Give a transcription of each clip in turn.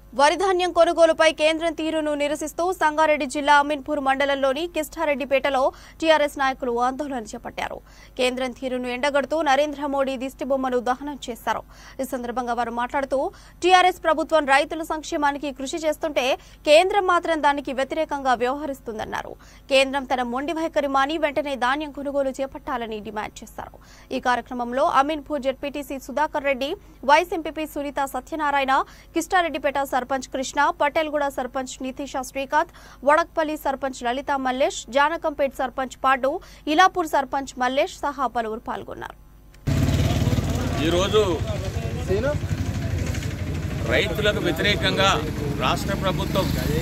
వరిధాన్యం కొనుగోలుపై కేంద్రం తీరును నిరసిస్తూ సంగారెడ్డి జిల్లా అమీన్పూర్ మండలంలోని కిష్టారెడ్డిపేటలో టీఆర్ఎస్ నాయకులు ఆందోళన చేపట్టారు కేంద్రం తీరును ఎండగడుతూ నరేంద్ర మోడీ దిష్టిబొమ్మను దహనం చేశారు ఈ సందర్భంగా వారు మాట్లాడుతూ టీఆర్ఎస్ ప్రభుత్వం రైతుల సంక్షేమానికి కృషి చేస్తుంటే కేంద్రం మాత్రం దానికి వ్యతిరేకంగా వ్యవహరిస్తుందన్నారు కేంద్రం తన మొండి వైఖరి మాని వెంటనే ధాన్యం కొనుగోలు చేపట్టాలని డిమాండ్ చేశారు ఈ కార్యక్రమంలో Ameenpur ZPTC Sudhakar Reddy vice MPP Sunitha Satyanarayana Kistareddypet sarpanch Krishna Patelguda sarpanch Nitisha Srikanth Vadakpally sarpanch Lalitha Mallesh Janakampet sarpanch పాడు ఇలాపూర్ సర్పంచ్ మల్లేష్ సహా పలువురు పాల్గొన్నారు ఈరోజు రైతులకు వ్యతిరేకంగా రాష్ట్ర ప్రభుత్వం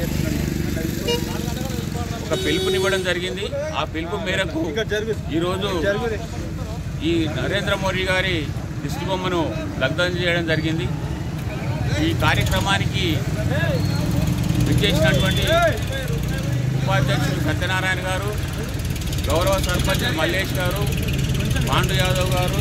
ఒక పిలుపునివ్వడం జరిగింది ఆ పిలుపు మేరకు ఈరోజు ఈ నరేంద్ర మోడీ గారి దిష్టి బొమ్మను దగ్ధం చేయడం జరిగింది ఈ కార్యక్రమానికి విచ్చేసినటువంటి ఉపాధ్యక్షులు సత్యనారాయణ గారు గౌరవ సర్పంచ్ మల్లేష్ గారు పాండు యాదవ్ గారు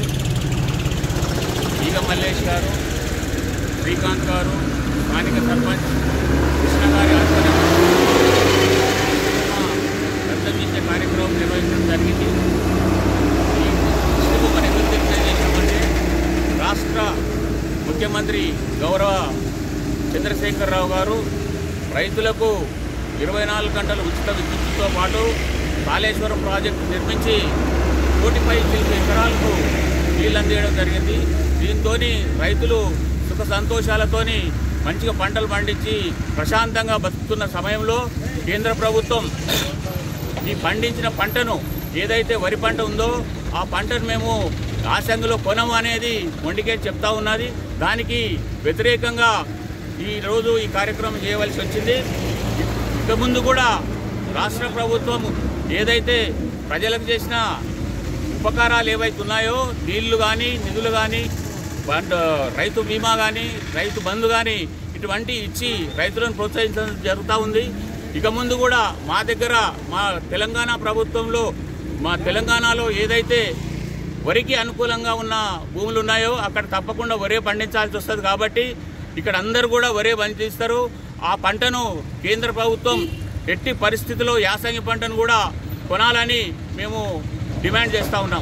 ఈగ మల్లేష్ గారు శ్రీకాంత్ గారు స్థానిక సర్పంచ్ కృష్ణ గారి ఆధ్వర్యంలో రద్దు కార్యక్రమం నిర్వహించడం జరిగింది ఈ శుభమని ఎందుకు తెలియజేశామంటే రాష్ట్ర ముఖ్యమంత్రి గౌరవ చంద్రశేఖరరావు గారు రైతులకు ఇరవై నాలుగు గంటల ఉచిత విద్యుత్తుతో పాటు కాళేశ్వరం ప్రాజెక్టు నిర్మించి కోటిపై చిలుకు ఎకరాలకు నీళ్ళు అందించడం జరిగింది దీంతో రైతులు సుఖ సంతోషాలతోని మంచిగా పంటలు పండించి ప్రశాంతంగా బతుకుతున్న సమయంలో కేంద్ర ప్రభుత్వం ఈ పండించిన పంటను ఏదైతే వరి పంట ఉందో ఆ పంటను మేము ఆసంగిలో కొనము అనేది మొండికే చెప్తా ఉన్నది దానికి వ్యతిరేకంగా ఈ రోజు ఈ కార్యక్రమం చేయవలసి వచ్చింది ఇక ముందు కూడా రాష్ట్ర ప్రభుత్వం ఏదైతే ప్రజలకు చేసిన ఉపకారాలు ఏవైతే ఉన్నాయో నీళ్లు కానీ నిధులు కానీ పంట రైతు బీమా కానీ రైతు బంధు కానీ ఇటువంటి ఇచ్చి రైతులను ప్రోత్సహించడం జరుగుతూ ఉంది ఇక ముందు కూడా మా దగ్గర మా తెలంగాణ ప్రభుత్వంలో మా తెలంగాణలో ఏదైతే వరికి అనుకూలంగా ఉన్న భూములు ఉన్నాయో అక్కడ తప్పకుండా వరే పండించాల్సి వస్తుంది కాబట్టి ఇక్కడ అందరూ కూడా వరే పండిస్తారు ఆ పంటను కేంద్ర ప్రభుత్వం ఎట్టి పరిస్థితిలో యాసంగి పంటను కూడా కొనాలని మేము డిమాండ్ చేస్తూ ఉన్నాం